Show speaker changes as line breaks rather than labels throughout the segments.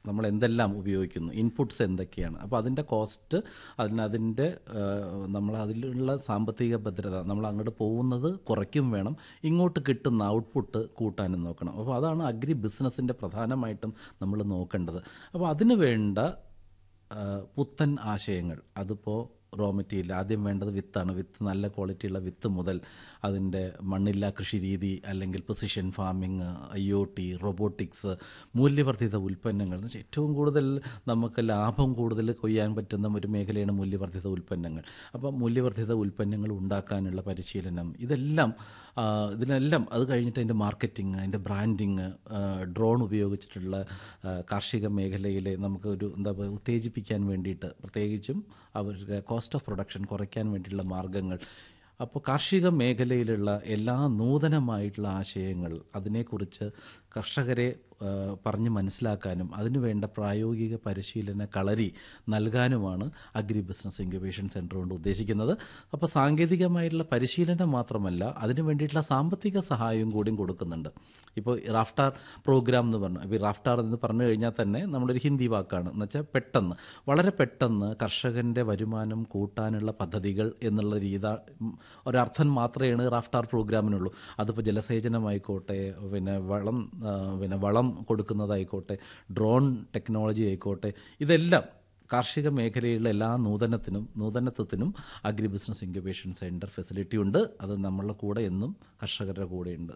നമ്മൾ എന്തെല്ലാം ഉപയോഗിക്കുന്നു ഇൻപുട്സ് എന്തൊക്കെയാണ് അപ്പോൾ അതിൻ്റെ കോസ്റ്റ് അതിന് അതിൻ്റെ നമ്മൾ അതിലുള്ള സാമ്പത്തിക ഭദ്രത നമ്മൾ അങ്ങോട്ട് പോകുന്നത് കുറയ്ക്കും വേണം ഇങ്ങോട്ട് കിട്ടുന്ന ഔട്ട്പുട്ട് കൂട്ടാനും നോക്കണം അപ്പോൾ അതാണ് അഗ്രി ബിസിനസ്സിൻ്റെ പ്രധാനമായിട്ടും നമ്മൾ നോക്കേണ്ടത് അപ്പോൾ അതിന് വേണ്ട ആ, പുത്തൻ ആശയങ്ങൾ അതിപ്പോൾ റോ മെറ്റീരിയൽ ആദ്യം വേണ്ടത് വിത്താണ് വിത്ത് നല്ല ക്വാളിറ്റിയുള്ള വിത്ത് മുതൽ അതിൻ്റെ മണ്ണില്ലാ കൃഷി രീതി അല്ലെങ്കിൽ precision farming I O T robotics മൂല്യവർദ്ധിത ഉൽപ്പന്നങ്ങൾ എന്ന് വെച്ചാൽ ഏറ്റവും കൂടുതൽ നമുക്ക് ലാഭം കൂടുതൽ കൊയ്യാൻ പറ്റുന്ന ഒരു മേഖലയാണ് മൂല്യവർദ്ധിത ഉൽപ്പന്നങ്ങൾ അപ്പോൾ മൂല്യവർദ്ധിത ഉൽപ്പന്നങ്ങൾ ഉണ്ടാക്കാനുള്ള പരിശീലനം ഇതെല്ലാം ആ, ഇതിനെല്ലാം അത് കഴിഞ്ഞിട്ട് അതിൻ്റെ മാർക്കറ്റിംഗ് അതിൻ്റെ ബ്രാൻഡിങ് ഡ്രോൺ ഉപയോഗിച്ചിട്ടുള്ള ആ, കാർഷിക മേഖലയിലെ നമുക്ക് ഒരു എന്താ പറയുക ഉത്തേജിപ്പിക്കാൻ വേണ്ടിയിട്ട് പ്രത്യേകിച്ചും അവരുടെ കോസ്റ്റ് ഓഫ് പ്രൊഡക്ഷൻ കുറയ്ക്കാൻ വേണ്ടിയിട്ടുള്ള മാർഗങ്ങൾ അപ്പോൾ കാർഷിക മേഖലയിലുള്ള എല്ലാ നൂതനമായിട്ടുള്ള ആശയങ്ങൾ അതിനെക്കുറിച്ച് കർഷകരെ ആ, പറഞ്ഞ് മനസ്സിലാക്കാനും അതിനുവേണ്ട പ്രായോഗിക പരിശീലന കളരി നൽകാനുമാണ് അഗ്രി ബിസിനസ് ഇൻക്യുബേഷൻ സെൻറ്റർ കൊണ്ട് ഉദ്ദേശിക്കുന്നത് അപ്പോൾ സാങ്കേതികമായിട്ടുള്ള പരിശീലനം മാത്രമല്ല അതിനു വേണ്ടിയിട്ടുള്ള സാമ്പത്തിക സഹായവും കൂടിയും കൊടുക്കുന്നുണ്ട് ഇപ്പോൾ റാഫ്റ്റാർ പ്രോഗ്രാം എന്ന് പറഞ്ഞു ഇപ്പോൾ റാഫ്റ്റാർ എന്ന് പറഞ്ഞു കഴിഞ്ഞാൽ തന്നെ നമ്മളൊരു ഹിന്ദി വാക്കാണ് എന്ന് വെച്ചാൽ പെട്ടെന്ന് വളരെ പെട്ടെന്ന് കർഷകൻ്റെ വരുമാനം കൂട്ടാനുള്ള പദ്ധതികൾ എന്നുള്ള രീത ഉം, ഒരർത്ഥം മാത്രമേ റാഫ്റ്റാർ പ്രോഗ്രാമിനുള്ളൂ അതിപ്പോൾ ജലസേചനമായിക്കോട്ടെ പിന്നെ വളം ആ, പിന്നെ വളം കൊടുക്കുന്നതായിക്കോട്ടെ ഡ്രോൺ ടെക്നോളജി ആയിക്കോട്ടെ ഇതെല്ലാം കാർഷിക മേഖലയിലുള്ള എല്ലാ നൂതനത്തിനും നൂതനത്വത്തിനും agri business incubation centre facility ഉണ്ട് അത് നമ്മളുടെ കൂടെ എന്നും കർഷകരുടെ കൂടെയുണ്ട്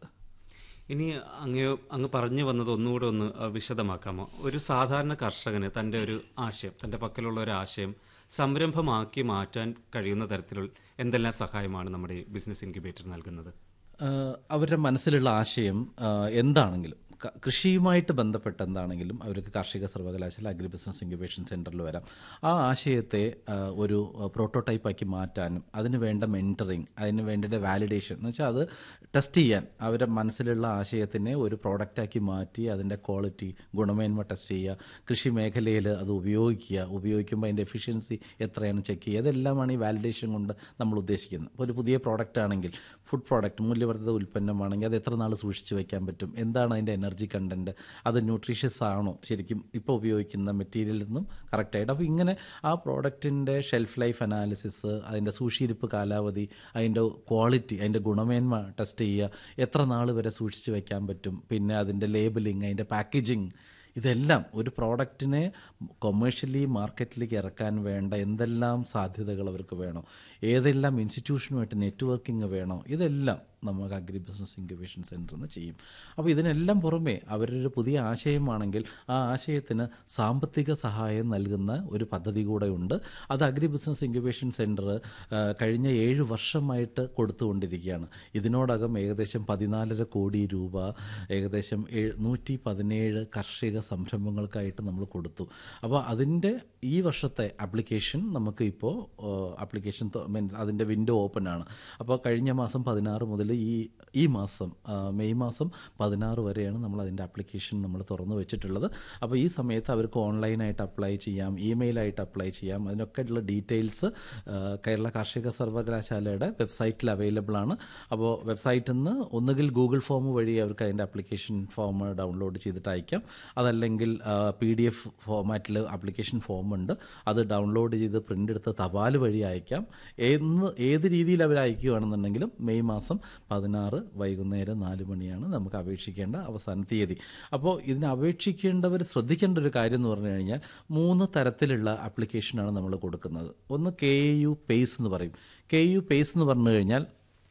ഇനി അങ്ങ് അങ്ങ് പറഞ്ഞു വന്നത് ഒന്നുകൂടെ ഒന്ന് അഹ്, വിശദമാക്കാമോ ഒരു സാധാരണ കർഷകന് തൻ്റെ ഒരു ആശയം തൻ്റെ പക്കലുള്ള ഒരു ആശയം സംരംഭമാക്കി മാറ്റാൻ കഴിയുന്ന തരത്തിലുള്ള എന്തെല്ലാം സഹായമാണ് നമ്മുടെ ഈ ബിസിനസ് ഇൻക്യുബേറ്റർ നൽകുന്നത്
ആഹ് അവരുടെ മനസ്സിലുള്ള ആശയം ആഹ് എന്താണെങ്കിലും ക- കൃഷിയുമായിട്ട് ബന്ധപ്പെട്ട എന്താണെങ്കിലും അവർക്ക് കാർഷിക സർവകലാശാല അഗ്രി ബിസിനസ് ഇൻക്യുബേഷൻ സെൻറ്ററിൽ വരാം ആ ആശയത്തെ ആഹ് ഒരു പ്രോട്ടോടൈപ്പാക്കി മാറ്റാനും അതിന് വേണ്ട മെൻറ്ററിങ് അതിന് വേണ്ട വാലിഡേഷൻ എന്ന് വെച്ചാൽ അത് ടെസ്റ്റ് ചെയ്യാൻ അവരുടെ മനസ്സിലുള്ള ആശയത്തിനെ ഒരു പ്രോഡക്റ്റാക്കി മാറ്റി അതിൻ്റെ ക്വാളിറ്റി ഗുണമേന്മ ടെസ്റ്റ് ചെയ്യുക കൃഷി മേഖലയിൽ അത് ഉപയോഗിക്കുക ഉപയോഗിക്കുമ്പോൾ അതിൻ്റെ എഫിഷ്യൻസി എത്രയാണ് ചെക്ക് ചെയ്യുക ഇതെല്ലാമാണ് ഈ വാലിഡേഷൻ കൊണ്ട് നമ്മൾ ഉദ്ദേശിക്കുന്നത് ഇപ്പോൾ ഒരു പുതിയ പ്രോഡക്റ്റ് ആണെങ്കിൽ ഫുഡ് പ്രോഡക്റ്റ് മൂല്യവർദ്ധിത ഉൽപ്പന്നമാണെങ്കിൽ അത് എത്ര നാൾ സൂക്ഷിച്ച് വെക്കാൻ പറ്റും എന്താണ് അതിൻ്റെ എനർജി കണ്ടൻറ്റ് അത് ന്യൂട്രീഷ്യസ് ആണോ ശരിക്കും ഇപ്പോൾ ഉപയോഗിക്കുന്ന മെറ്റീരിയലിൽ നിന്നും കറക്റ്റായിട്ട് അപ്പോൾ ഇങ്ങനെ ആ പ്രോഡക്റ്റിൻ്റെ ഷെൽഫ് ലൈഫ് അനാലിസിസ് അതിൻ്റെ സൂക്ഷിയിരിപ്പ് കാലാവധി അതിൻ്റെ ക്വാളിറ്റി അതിൻ്റെ ഗുണമേന്മ ടെസ്റ്റ് ചെയ്യുക എത്ര നാൾ വരെ സൂക്ഷിച്ച് വെക്കാൻ പറ്റും പിന്നെ അതിൻ്റെ ലേബലിംഗ് അതിൻ്റെ പാക്കേജിങ് ഇതെല്ലാം ഒരു പ്രോഡക്റ്റിനെ കൊമേഴ്ഷ്യലി മാർക്കറ്റിലേക്ക് ഇറക്കാൻ വേണ്ട എന്തെല്ലാം സാധ്യതകൾ അവർക്ക് വേണോ ഏതെല്ലാം ഇൻസ്റ്റിറ്റ്യൂഷനുമായിട്ട് നെറ്റ്വർക്കിംഗ് വേണോ ഇതെല്ലാം നമുക്ക് അഗ്രി ബിസിനസ് ഇൻക്യുബേഷൻ സെൻറ്ററിൽ നിന്ന് ചെയ്യും അപ്പോൾ ഇതിനെല്ലാം പുറമെ അവരൊരു പുതിയ ആശയമാണെങ്കിൽ ആ ആശയത്തിന് സാമ്പത്തിക സഹായം നൽകുന്ന ഒരു പദ്ധതി കൂടെ ഉണ്ട് അത് അഗ്രി ബിസിനസ് ഇൻക്യുബേഷൻ സെൻറ്റർ കഴിഞ്ഞ ഏഴ് വർഷമായിട്ട് കൊടുത്തുകൊണ്ടിരിക്കുകയാണ് ഇതിനോടകം ഏകദേശം പതിനാലര കോടി രൂപ ഏകദേശം ഏഴ് നൂറ്റി പതിനേഴ് കാർഷിക സംരംഭങ്ങൾക്കായിട്ട് നമ്മൾ കൊടുത്തു അപ്പോൾ അതിൻ്റെ ഈ വർഷത്തെ ആപ്ലിക്കേഷൻ നമുക്ക് ഇപ്പോൾ ആപ്ലിക്കേഷൻ മീൻസ് അതിൻ്റെ വിൻഡോ ഓപ്പൺ ആണ് അപ്പോൾ കഴിഞ്ഞ മാസം പതിനാറ് മുതൽ ഈ ഈ മാസം ആ, മെയ് മാസം പതിനാറ് വരെയാണ് നമ്മൾ അതിൻ്റെ ആപ്ലിക്കേഷൻ നമ്മൾ തുറന്നു വെച്ചിട്ടുള്ളത് അപ്പോൾ ഈ സമയത്ത് അവർക്ക് ഓൺലൈനായിട്ട് അപ്ലൈ ചെയ്യാം ഇമെയിലായിട്ട് അപ്ലൈ ചെയ്യാം അതിനൊക്കെ ഉള്ള ഡീറ്റെയിൽസ് കേരള കാർഷിക സർവകലാശാലയുടെ വെബ്സൈറ്റിൽ അവൈലബിൾ ആണ് അപ്പോൾ വെബ്സൈറ്റിൽ നിന്ന് ഒന്നുകിൽ ഗൂഗിൾ ഫോം വഴി അവർക്ക് അതിൻ്റെ ആപ്ലിക്കേഷൻ ഫോം ഡൗൺലോഡ് ചെയ്തിട്ട് അയക്കാം അതല്ലെങ്കിൽ പി ഡി എഫ് ഫോമാറ്റിൽ ആപ്ലിക്കേഷൻ ഫോം ഉണ്ട് അത് ഡൗൺലോഡ് ചെയ്ത് പ്രിൻ്റ് എടുത്ത് തപാൽ വഴി അയക്കാം എന്ന് ഏത് രീതിയിൽ അവർ അയക്കുകയാണെന്നുണ്ടെങ്കിലും മെയ് മാസം പതിനാറ് വൈകുന്നേരം നാല് മണിയാണ് നമുക്ക് അപേക്ഷിക്കേണ്ട അവസാന തീയതി അപ്പോൾ ഇതിന് അപേക്ഷിക്കേണ്ടവർ ശ്രദ്ധിക്കേണ്ട ഒരു കാര്യം എന്ന് പറഞ്ഞു കഴിഞ്ഞാൽ മൂന്ന് തരത്തിലുള്ള ആപ്ലിക്കേഷനാണ് നമ്മൾ കൊടുക്കുന്നത് ഒന്ന് കെ യു പേസ് എന്ന് പറയും കെ യു പേസ് എന്ന് പറഞ്ഞു കഴിഞ്ഞാൽ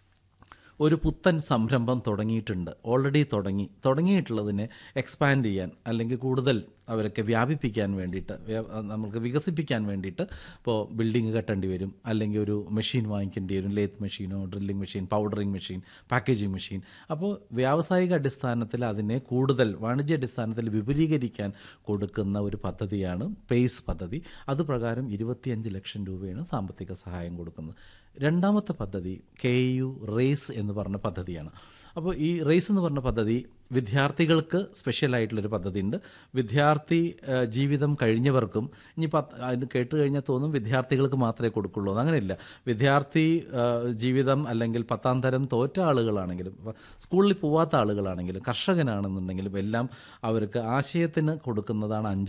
ഒരു പുത്തൻ സംരംഭം തുടങ്ങിയിട്ടുണ്ട് ഓൾറെഡി തുടങ്ങി തുടങ്ങിയിട്ടുള്ളതിനെ എക്സ്പാൻഡ് ചെയ്യാൻ അല്ലെങ്കിൽ കൂടുതൽ അവരൊക്കെ വ്യാപിപ്പിക്കാൻ വേണ്ടിയിട്ട് വ്യ- നമുക്ക് വികസിപ്പിക്കാൻ വേണ്ടിയിട്ട് ഇപ്പോൾ ബിൽഡിംഗ് കെട്ടേണ്ടി വരും അല്ലെങ്കിൽ ഒരു മെഷീൻ വാങ്ങിക്കേണ്ടി വരും ലേത്ത് മെഷീനോ drilling machine powdering machine packaging machine അപ്പോൾ വ്യാവസായിക അടിസ്ഥാനത്തിൽ അതിനെ കൂടുതൽ വാണിജ്യ അടിസ്ഥാനത്തിൽ വിപുലീകരിക്കാൻ കൊടുക്കുന്ന ഒരു പദ്ധതിയാണ് പേസ് പദ്ധതി അത് പ്രകാരം ഇരുപത്തിയഞ്ച് ലക്ഷം രൂപയാണ് സാമ്പത്തിക സഹായം കൊടുക്കുന്നത് രണ്ടാമത്തെ പദ്ധതി കെ യു റേസ് എന്ന് പറഞ്ഞ പദ്ധതിയാണ് അപ്പോൾ ഈ റേസ് എന്ന് പറഞ്ഞ പദ്ധതി വിദ്യാർത്ഥികൾക്ക് സ്പെഷ്യൽ ആയിട്ടുള്ളൊരു പദ്ധതി ഉണ്ട് വിദ്യാർത്ഥി ആ, ജീവിതം കഴിഞ്ഞവർക്കും ഇനി പത്ത് അതിന് കേട്ട് കഴിഞ്ഞാൽ തോന്നും വിദ്യാർത്ഥികൾക്ക് മാത്രമേ കൊടുക്കുള്ളൂ എന്ന് അങ്ങനെയില്ല വിദ്യാർത്ഥി ആ, ജീവിതം അല്ലെങ്കിൽ പത്താം തരം തോറ്റ ആളുകളാണെങ്കിലും ഇപ്പൊ സ്കൂളിൽ പോവാത്ത ആളുകളാണെങ്കിലും കർഷകനാണെന്നുണ്ടെങ്കിലും എല്ലാം അവർക്ക് ആശയത്തിന് കൊടുക്കുന്നതാണ് അഞ്ച്